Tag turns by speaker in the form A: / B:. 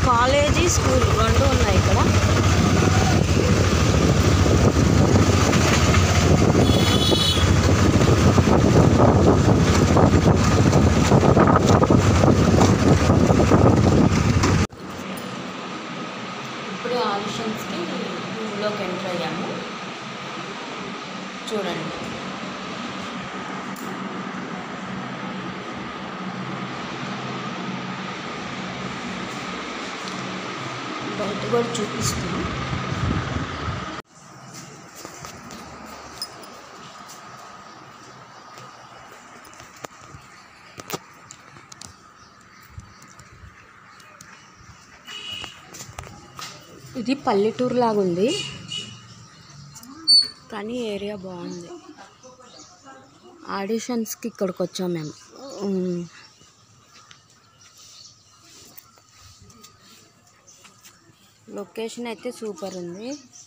A: College school రెండు ఉన్నాయి ఇక్కడ ఇప్పుడే ఆడిషన్స్కి రూమ్లోకి ఎంటర్ అయ్యాము చూడండి బయట కూడా చూపిస్తాను ఇది పల్లెటూరు లాగా ఉంది కానీ ఏరియా బాగుంది ఆడిషన్స్కి ఇక్కడికి వచ్చాం మేము ఉమ్. లొకేషన్ అయితే సూపర్ ఉంది